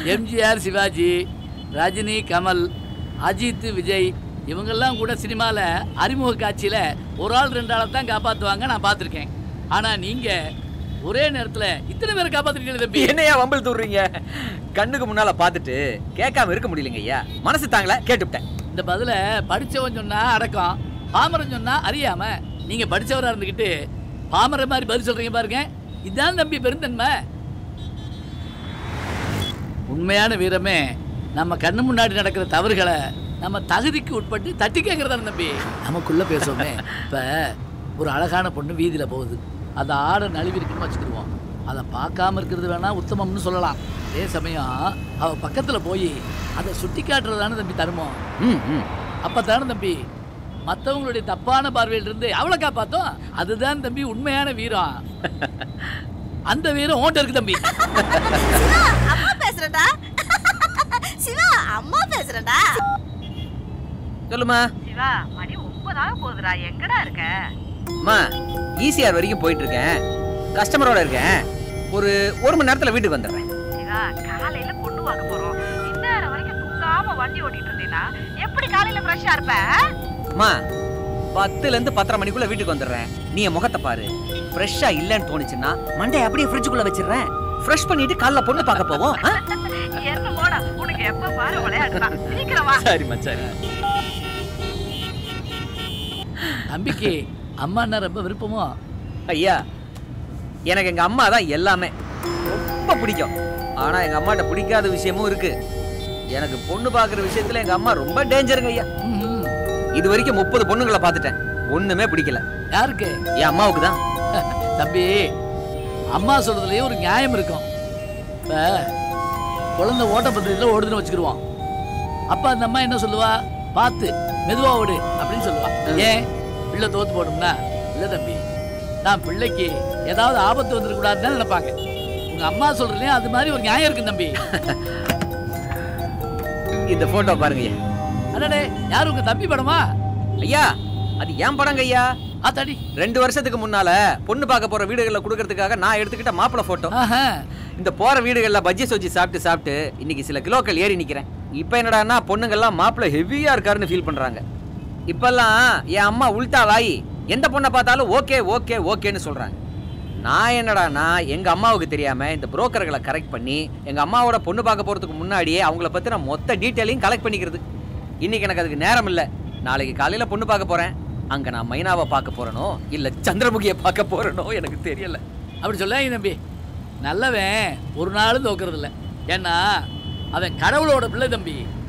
எம்ஜிஆர் சிவாஜி ரஜினி கமல் அஜித் விஜய் இவங்கெல்லாம் கூட சினிமாவில் அறிமுக காட்சியில் ஒரு ஆள் ரெண்டு ஆளை தான் காப்பாற்றுவாங்க நான் பார்த்துருக்கேன் ஆனால் நீங்கள் ஒரே நேரத்தில் இத்தனை பேரை காப்பாற்றிருக்கீங்க தம்பி என்னையா வம்பல் தூடுறீங்க கண்ணுக்கு முன்னால பார்த்துட்டு கேட்காம இருக்க முடியலங்க ஐயா மனசு தாங்கள கேட்டுவிட்டேன் இந்த பதிலை படிச்சவன் சொன்னா அடக்கம் பாமரன் சொன்னா அறியாம நீங்க படிச்சவரா இருந்துக்கிட்டு பாமரன் மாதிரி பதில் சொல்றீங்க பாருங்க இதான் தம்பி பெருந்தன்மை உண்மையான வீரமே நம்ம கண்ணு முன்னாடி நடக்கிற தவறுகளை நம்ம தகுதிக்கு உட்பட்டு தட்டி கேட்கறதா தம்பி நமக்குள்ள பேசுவோமே இப்ப ஒரு அழகான பொண்ணு வீதியில போகுது அந்த ஆடை நழுவி இருக்குன்னு வச்சுக்கிடுவோம் அதை பார்க்காம இருக்கிறது வேணா உத்தமம்னு சொல்லலாம் அதே சமயம் அவ பக்கத்துல போய் அதை சுட்டி காட்டுறதானே தம்பி தருமம் ம் ம் அப்பதானே தம்பி மற்றவங்களுடைய தப்பான பார்வையில இருந்து அவளை காப்பாத்தோம் அதுதான் தம்பி உண்மையான வீரம் அந்த வீரம் ஓட்ட இருக்கு தம்பி சிவா அம்மா பேசுறடா சிவா அம்மா பேசுறடா சொல்லுமா சிவா மணி ஒன்பதாக போகுதுடா எங்கடா இருக்க அம்மா ஈசிஆர் வரைக்கும் போயிட்டு இருக்கேன் கஸ்டமரோட இருக்கேன் ஒரு ஒரு மணி நேரத்துல வீட்டுக்கு வந்துடுறேன் சிவா காலையில பொண்ணு பார்க்க போறோம் இந்நேரம் வரைக்கும் தூங்காம வண்டி ஓட்டிட்டு இருந்தீங்கன்னா எப்படி காலையில ஃப்ரெஷ்ஷா இருப்ப ஆ? அம்மா பத்துல இருந்து பத்தரை மணிக்குள்ள வீட்டுக்கு வந்துடுறேன் நீ என் முகத்தை பாரு ஃப்ரெஷ்ஷா இல்லைன்னு தோணுச்சுன்னா மண்டே அப்படியே ஃப்ரிட்ஜுக்குள்ள வச்சிடுறேன் ஃப்ரெஷ் பண்ணிட்டு காலைல பொண்ணு பார்க்க போவோம் ஆ? என்ன போடா உனக்கு எப்ப பாரு விளையாடுறான் சீக்கிரம் வா சரிம்மா சரி தம்பிக்கு அம்மா என்ன ரொம்ப விருப்பமோ ஐயா எனக்கு எங்க அம்மா தான் எல்லாமே ரொம்ப பிடிக்கும் ஆனா எங்க அம்மாட்ட பிடிக்காத விஷயமும் இருக்கு எனக்கு பொண்ணு பார்க்குற விஷயத்துல எங்க அம்மா ரொம்ப டேஞ்சருங்க ஐயா ம்ஹும். இது வரைக்கும் முப்பது பொண்ணுங்களை பார்த்துட்டேன் ஒண்ணுமே பிடிக்கல யாருக்கு என் அம்மாவுக்கு தான் தம்பி அம்மா சொல்றதுலயே ஒரு நியாயம் இருக்கும் இப்ப குழந்தை ஓட்டப்பந்தயத்தில் ஓடுதுன்னு வச்சுக்கிடுவோம் அப்ப அந்த அம்மா என்ன சொல்லுவா பார்த்து மெதுவா ஓடு அப்படின்னு சொல்லுவா ஏன் பிள்ளை தோத்து போடும்னா இல்ல தம்பி நான் பிள்ளைக்கு ஏதாவது ஆபத்து வந்துடக்கூடாதுன்னு நினைப்பாங்க உங்க அம்மா சொல்றதுலயும் அது மாதிரி ஒரு நியாயம் இருக்கு தம்பி இந்த போட்டோ பாருங்க ஐயா அடடே யாரு உங்க தம்பி படமா ஐயா அது ஏன் படங்க ஐயா ஆத்தாடி ரெண்டு வருஷத்துக்கு முன்னால பொண்ணு பார்க்க போற வீடுகள்ல கொடுக்கறதுக்காக நான் எடுத்துக்கிட்ட மாப்பிளை போட்டோ ஆஹா இந்த போற வீடுகள்ல பஜ்ஜி சொஜ்ஜி சாப்பிட்டு சாப்பிட்டு இன்னைக்கு சில கிலோக்கள் ஏறி நிக்கிறேன் இப்போ என்னடான்னா பொண்ணுங்கெல்லாம் மாப்பிளை ஹெவியா இருக்காருன்னு ஃபீல் பண்றாங்க இப்பெல்லாம் என் அம்மா உள்டாலாயி எந்த பொண்ணை பார்த்தாலும் ஓகே ஓகே ஓகேன்னு சொல்றாங்க நான் என்னடான்னா எங்க அம்மாவுக்கு தெரியாம இந்த புரோக்கர்களை கரெக்ட் பண்ணி எங்க அம்மாவோட பொண்ணு பார்க்க போறதுக்கு முன்னாடியே அவங்கள பத்தின மொத்த டீட்டெயிலையும் கலெக்ட் பண்ணிக்கிறது இன்னைக்கு எனக்கு அதுக்கு நேரம் இல்லை நாளைக்கு காலையில பொண்ணு பார்க்க போறேன் அங்க நான் மைனாவை பார்க்க போறேனோ இல்ல சந்திரமுகியை பார்க்க போறேனோ எனக்கு தெரியல அப்படி சொல்லாங்க தம்பி நல்லவன் ஒரு நாளும் தோக்குறது இல்ல ஏன்னா அவன் கடவுளோட பிள்ளை தம்பி